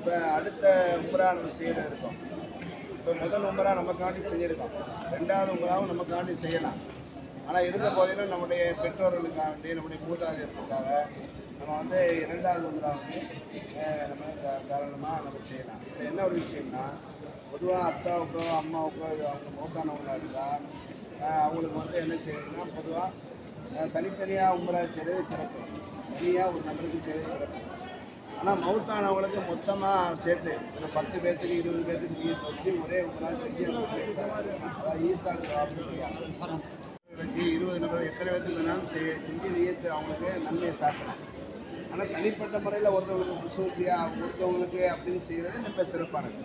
இப்போ அடுத்த உம்ரா நம்ம செய்யறது இருக்கோம் இப்போ முதல் உம்ரா நமக்காண்டி செஞ்சுருக்கோம் ரெண்டாவது உம்ராவும் நமக்காண்டி செய்யலாம் ஆனால் இருந்த போதிலும் நம்முடைய பெற்றோர்களுக்காண்டி நம்முடைய மூதாதையர்களுக்காக நம்ம வந்து இரண்டாவது உம்ரா வந்து அஹ், நம்ம தா- தாராளமாக நம்ம செய்யலாம் இப்போ என்ன ஒரு விஷயம்னா பொதுவாக அத்தாவுக்கோ அம்மாவுக்கோ இது அவங்க மூத்தானவங்களாக இருந்தால் அவங்களுக்கு வந்து என்ன செய்யணும்னா பொதுவாக தனித்தனியாக உம்ரா செய்கிறது சிறப்பு தனியாக ஒரு நபருக்கு செய்கிறது சிறப்பு ஆனால் மவுத்தானவங்களுக்கு மொத்தமாக சேர்த்து ஒரு பத்து பேர்த்துக்கு இருபது பேர்த்துக்கு நீர் வச்சு ஒரே உம்ரா செஞ்சு அதாவது ஈசா அப்படின்னு சொல்லுவாங்க இவருக்கு இருபது நபர் எத்தனை பேர்த்துக்கு வேணாலும் செய்ய செஞ்சு நீயத்து அவங்களுக்கு நன்மையை சாட்டலாம் ஆனால் தனிப்பட்ட முறையில் ஒருத்தவங்களுக்கு குசூசியாக ஒருத்தவங்களுக்கு அப்படின்னு செய்கிறது ரொம்ப சிறப்பானது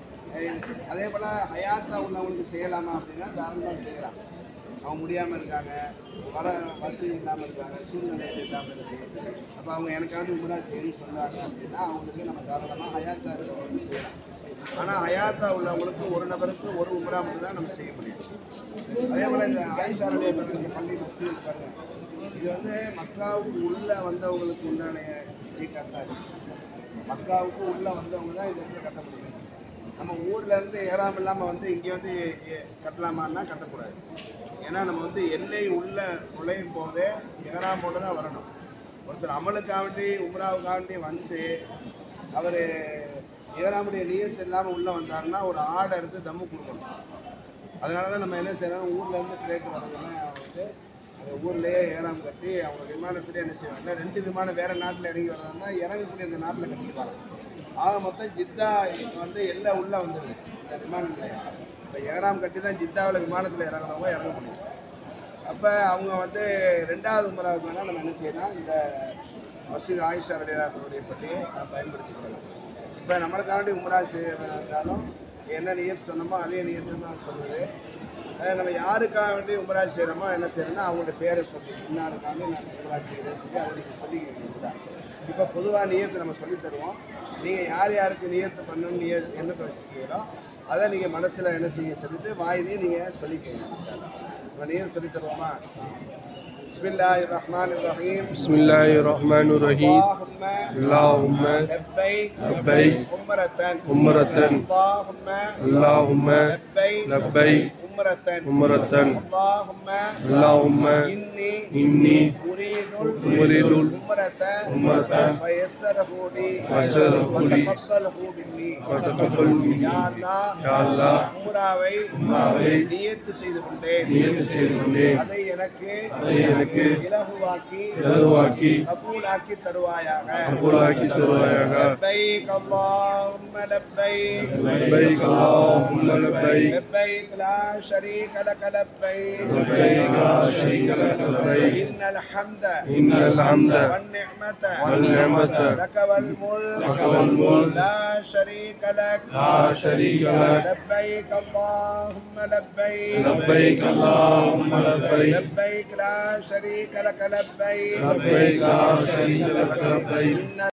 அஹ் அதே போல் ஹயாத்தா உள்ளவங்களுக்கு செய்யலாமா அப்படின்னா தாராளமாக செய்யலாம் அவங்க முடியாமல் இருக்காங்க வர வசதி இல்லாமல் இருக்காங்க சூழ்நிலை இல்லாமல் இருக்குது அப்போ அவங்க எனக்காண்டி உமரா செய்யணும்னு சொன்னாங்க அப்படின்னா அவங்களுக்கு நம்ம தாராளமாக ஹயாத்தா இருக்கிறவங்களுக்கு செய்யலாம் ஆனால் ஹயாத்தா உள்ளவங்களுக்கு ஒரு நபருக்கு ஒரு உமரா மட்டும் தான் நம்ம செய்ய முடியும் அதே போல் இந்த ஆயிஷா ரலியல்லாஹு இந்த பள்ளி மஸ்ஜித் இருக்காங்க இது வந்து மக்காவுக்கு உள்ளே வந்தவங்களுக்கு உண்டான ஈக்காத்தா இருக்கு மக்காவுக்கு உள்ளே வந்தவங்க தான் இந்த இடத்துல கட்ட முடியும் நம்ம ஊர்ல இருந்து ஏறாம இல்லாமல் வந்து இங்கே வந்து எ- கட்டலாமான்னா கட்டக்கூடாது ஏன்னா நம்ம வந்து எல்லை உள்ள நுழையும் போதே ஏறாம் போட்டு தான் வரணும் ஒருத்தர் அமலுக்காண்டி உம்ராவுக்காண்டி வந்து அவர் ஏறாமுடைய நீயத்து இல்லாமல் உள்ளே வந்தாருன்னா ஒரு ஆடை எடுத்து தம்மு கொடுக்கணும் அதனால தான் நம்ம என்ன செய்யறோம் ஊர்ல இருந்து பிளேட் வரதெல்லாம் வந்து அந்த ஊர்லயே ஏறாம கட்டி அவங்க விமானத்திலே என்ன செய்வாங்க ரெண்டு விமானம் வேற நாட்டில் இறங்கி வரதுனா இறங்கக்கூடிய அந்த நாட்டில் கட்டிப்பாங்க ஆக மொத்தம் ஜித்தா வந்து எல்லாம் உள்ள வந்துடுது இந்த விமான நிலையம் இப்போ ஏறாம் கட்டி தான் ஜித்தாவில் விமானத்தில் இறங்குறவங்க இறங்க முடியும் அப்போ அவங்க வந்து ரெண்டாவது முறைக்கு வேணால் நம்ம என்ன செய்யலாம் இந்த மஸ்ஜித் ஆயிஷா ரலியாத்துடைய பற்றியை நான் பயன்படுத்திக்கலாம் இப்போ நம்மளுக்காண்டி உம்ரா செய்யறதாலும் என்ன நியத்து சொன்னோமோ அதே நியத்து தான் சொல்லுது அஹ் நம்ம யாருக்காக வேண்டி உம்ரா செய்கிறோமோ என்ன செய்யறோம்னா அவங்களோட பேரை சொல்லி இன்னாருக்காண்டி நான் உம்ரா செய்கிறேன்னு சொல்லி அதை நீங்கள் சொல்லிக்கிறீங்க இப்போ பொதுவாக நியத்து நம்ம சொல்லித் தருவோம் நீங்கள் யார் யாருக்கு நியத்து பண்ணணும்னு நிய எண்ணத்தை வச்சுருக்கீங்களோ அதை நீங்கள் மனசில் என்ன செய்ய சொல்லிட்டு வாயிலே நீங்கள் சொல்லிக்கங்க இப்போ நியத்து சொல்லித் தருவோமா பிஸ்மில்லாஹி ரஹ்மான் ரஹீம் بسم الله الرحمن الرحيم اللهم اللهم لبيك لبيك عمرة عمرة اللهم اللهم لبيك لبيك عمرة عمرة اللهم اللهم إني إني أريد أريد العمرة عمرة ويسره لي ويسره لي وتقبله مني وتقبل مني يا الله يا الله உம்ராவை உம்ராவை நியத்து செய்து கொண்டேன் நியத்து செய்து கொண்டேன் அதை எனக்கு அதை எனக்கு இலகுவாக்கி இலகுவாக்கி கபூலாக்கி தருவாயாக கபூலாக்கி தருவாயாக لبيك اللهم لبيك لبيك اللهم لبيك لبيك لا شريك لك لبيك لبيك لا شريك لك لبيك إن الحمد إن الحمد والنعمة والنعمة لك والملك لك والملك لا شريك لك لا شريك لك لبيك اللهم لبيك لبيك اللهم لبيك لبيك لا شريك لك لبيك لبيك لا شريك لك لبيك إن